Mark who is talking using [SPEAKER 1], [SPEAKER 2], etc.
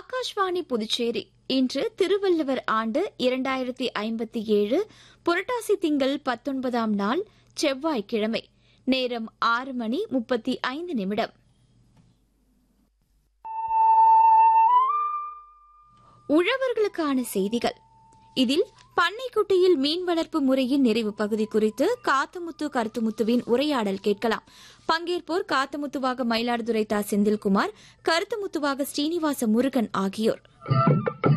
[SPEAKER 1] ஆகாஷ்வாணி புதுச்சேரி இன்று திருவள்ளுவர் ஆண்டு இரண்டாயிரத்தி ஐம்பத்தி ஏழு புரட்டாசி திங்கள் பத்தொன்பதாம் நாள் செவ்வாய்க்கிழமை நேரம் ஆறு மணி முப்பத்தி ஐந்து நிமிடம் உழவர்களுக்கான செய்திகள் இதில் பண்ணைக்குட்டியில் மீன் வளர்ப்பு முறையின் நிறைவு பகுதி குறித்து காத்தமுத்து கருத்துமுத்துவின் உரையாடல் கேட்கலாம் பங்கேற்போர் காத்தமுத்துவாக மயிலாடுதுறை தா செந்தில்குமார் கருத்துமுத்துவாக ஸ்ரீனிவாச முருகன் ஆகியோர்